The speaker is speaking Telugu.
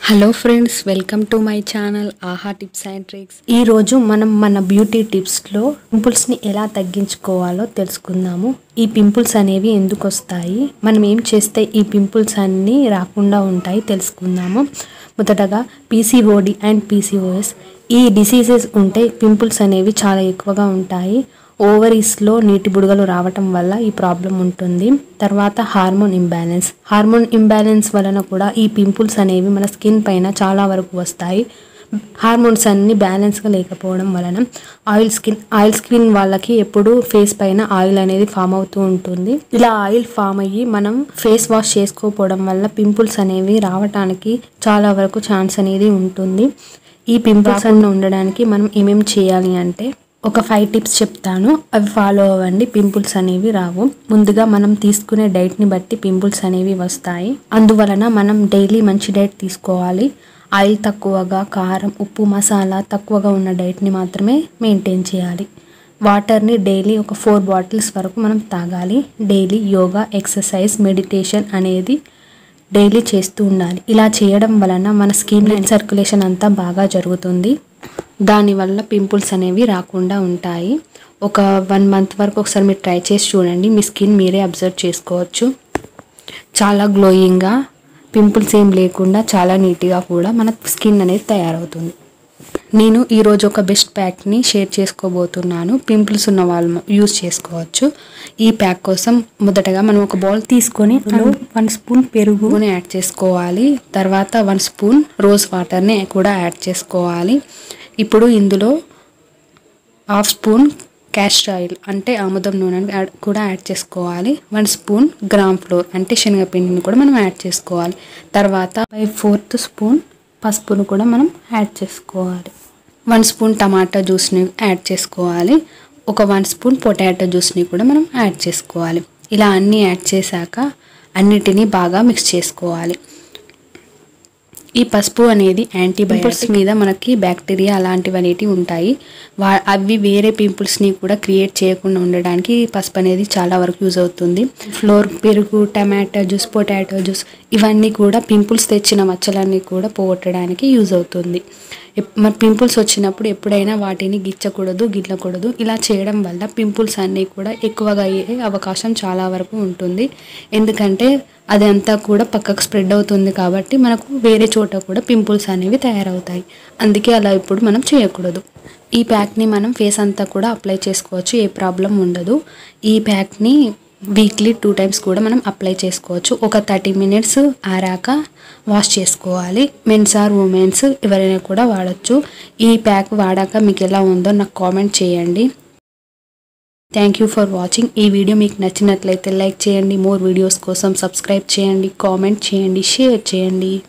hello friends welcome to my channel ఆహా టిప్స్ అండ్ ట్రిక్స్ ఈ రోజు మనం మన బ్యూటీ టిప్స్లో పింపుల్స్ని ఎలా తగ్గించుకోవాలో తెలుసుకుందాము ఈ పింపుల్స్ అనేవి ఎందుకు వస్తాయి మనం ఏం చేస్తే ఈ పింపుల్స్ అన్నీ రాకుండా ఉంటాయి తెలుసుకుందాము మొదటగా పీసీఓడి అండ్ పీసీఓఎస్ ఈ డిసీజెస్ ఉంటే పింపుల్స్ అనేవి చాలా ఎక్కువగా ఉంటాయి ఓవరీస్లో నీటి బుడగలు రావటం వల్ల ఈ ప్రాబ్లం ఉంటుంది తర్వాత హార్మోన్ ఇంబ్యాలెన్స్ హార్మోన్ ఇంబ్యాలెన్స్ వలన కూడా ఈ పింపుల్స్ అనేవి మన స్కిన్ పైన చాలా వరకు వస్తాయి హార్మోన్స్ అన్ని బ్యాలెన్స్గా లేకపోవడం వలన ఆయిల్ స్కిన్ ఆయిల్ స్కిన్ వాళ్ళకి ఎప్పుడు ఫేస్ పైన ఆయిల్ అనేది ఫామ్ అవుతూ ఉంటుంది ఇలా ఆయిల్ ఫామ్ అయ్యి మనం ఫేస్ వాష్ చేసుకోకపోవడం వల్ల పింపుల్స్ అనేవి రావటానికి చాలా వరకు ఛాన్స్ అనేది ఉంటుంది ఈ పింపుల్స్ అన్ని ఉండడానికి మనం ఏమేమి చేయాలి అంటే ఒక ఫైవ్ టిప్స్ చెప్తాను అవి ఫాలో అవ్వండి పింపుల్స్ అనేవి రావు ముందుగా మనం తీసుకునే డైట్ని బట్టి పింపుల్స్ అనేవి వస్తాయి అందువలన మనం డైలీ మంచి డైట్ తీసుకోవాలి ఆయిల్ తక్కువగా కారం ఉప్పు మసాలా తక్కువగా ఉన్న డైట్ని మాత్రమే మెయింటైన్ చేయాలి వాటర్ని డైలీ ఒక ఫోర్ బాటిల్స్ వరకు మనం తాగాలి డైలీ యోగా ఎక్సర్సైజ్ మెడిటేషన్ అనేది డైలీ చేస్తూ ఉండాలి ఇలా చేయడం వలన మన స్కిన్ అండ్ సర్క్యులేషన్ అంతా బాగా జరుగుతుంది దానివల్ల పింపుల్స్ అనేవి రాకుండా ఉంటాయి ఒక వన్ మంత్ వరకు ఒకసారి మీరు ట్రై చేసి చూడండి మీ స్కిన్ మీరే అబ్జర్వ్ చేసుకోవచ్చు చాలా గ్లోయింగ్గా పింపుల్స్ ఏం లేకుండా చాలా నీట్గా కూడా మన స్కిన్ అనేది తయారవుతుంది నేను ఈరోజు ఒక బెస్ట్ ప్యాక్ని షేర్ చేసుకోబోతున్నాను పింపుల్స్ ఉన్న వాళ్ళు యూస్ చేసుకోవచ్చు ఈ ప్యాక్ కోసం మొదటగా మనం ఒక బౌల్ తీసుకొని అందులో వన్ స్పూన్ పెరుగుని యాడ్ చేసుకోవాలి తర్వాత వన్ స్పూన్ రోజ్ వాటర్ని కూడా యాడ్ చేసుకోవాలి ఇప్పుడు ఇందులో హాఫ్ స్పూన్ క్యాస్టర్ ఆయిల్ అంటే ఆముదం నూనెని యాడ్ కూడా యాడ్ చేసుకోవాలి వన్ స్పూన్ గ్రామ్ ఫ్లోర్ అంటే శనగపిండిని కూడా మనం యాడ్ చేసుకోవాలి తర్వాత బై ఫోర్త్ స్పూన్ పసుపును కూడా మనం యాడ్ చేసుకోవాలి వన్ స్పూన్ టమాటా జ్యూస్ని యాడ్ చేసుకోవాలి ఒక వన్ స్పూన్ పొటాటో జ్యూస్ని కూడా మనం యాడ్ చేసుకోవాలి ఇలా అన్నీ యాడ్ చేశాక అన్నిటినీ బాగా మిక్స్ చేసుకోవాలి ఈ పసుపు అనేది యాంటీబయోటిక్స్ మీద మనకి బ్యాక్టీరియా అలాంటివి అనేటివి ఉంటాయి వా అవి వేరే పింపుల్స్ని కూడా క్రియేట్ చేయకుండా ఉండడానికి ఈ పసుపు అనేది చాలా వరకు యూజ్ అవుతుంది ఫ్లోర్ పెరుగు టమాటో జ్యూస్ పొటాటో జ్యూస్ ఇవన్నీ కూడా పింపుల్స్ తెచ్చిన మచ్చలన్నీ కూడా పోగొట్టడానికి యూజ్ అవుతుంది ఎప్- మన పింపుల్స్ వచ్చినప్పుడు ఎప్పుడైనా వాటిని గిచ్చకూడదు గిల్లకూడదు ఇలా చేయడం వల్ల పింపుల్స్ అన్నీ కూడా ఎక్కువగా అయ్యే అవకాశం చాలా వరకు ఉంటుంది ఎందుకంటే అదంతా కూడా పక్కకు స్ప్రెడ్ అవుతుంది కాబట్టి మనకు వేరే చోట కూడా పింపుల్స్ అనేవి తయారవుతాయి అందుకే అలా ఇప్పుడు మనం చేయకూడదు ఈ ప్యాక్ని మనం ఫేస్ అంతా కూడా అప్లై చేసుకోవచ్చు ఏ ప్రాబ్లం ఉండదు ఈ ప్యాక్ని వీక్లీ టూ టైమ్స్ కూడా మనం అప్లై చేసుకోవచ్చు ఒక థర్టీ మినిట్స్ ఆరాక వాష్ చేసుకోవాలి మెన్స్ ఆర్ ఉమెన్స్ ఎవరైనా కూడా వాడచ్చు ఈ ప్యాక్ వాడాక మీకు ఎలా ఉందో నాకు కామెంట్ చేయండి థ్యాంక్ యూ ఫర్ వాచింగ్ ఈ వీడియో మీకు నచ్చినట్లయితే లైక్ చేయండి మోర్ వీడియోస్ కోసం సబ్స్క్రైబ్ చేయండి కామెంట్ చేయండి షేర్ చేయండి